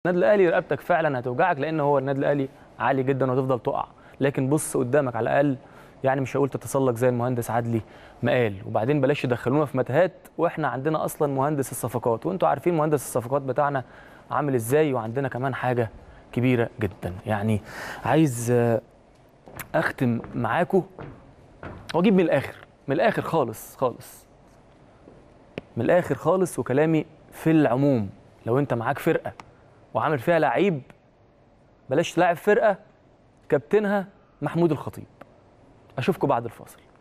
النادي الاهلي رقبتك فعلا هتوجعك لان هو النادي الاهلي عالي جدا وهتفضل تقع لكن بص قدامك على الاقل يعني مش هقول تتسلق زي المهندس عدلي ما قال وبعدين بلاش يدخلونا في متاهات واحنا عندنا اصلا مهندس الصفقات وانتوا عارفين مهندس الصفقات بتاعنا عامل ازاي وعندنا كمان حاجه كبيره جدا يعني عايز آه، اختم معاكم واجيب من الاخر من الاخر خالص خالص من الاخر خالص وكلامي في العموم لو انت معاك فرقه وعامل فيها لعيب بلاش تلاعب فرقه كابتنها محمود الخطيب اشوفكم بعد الفاصل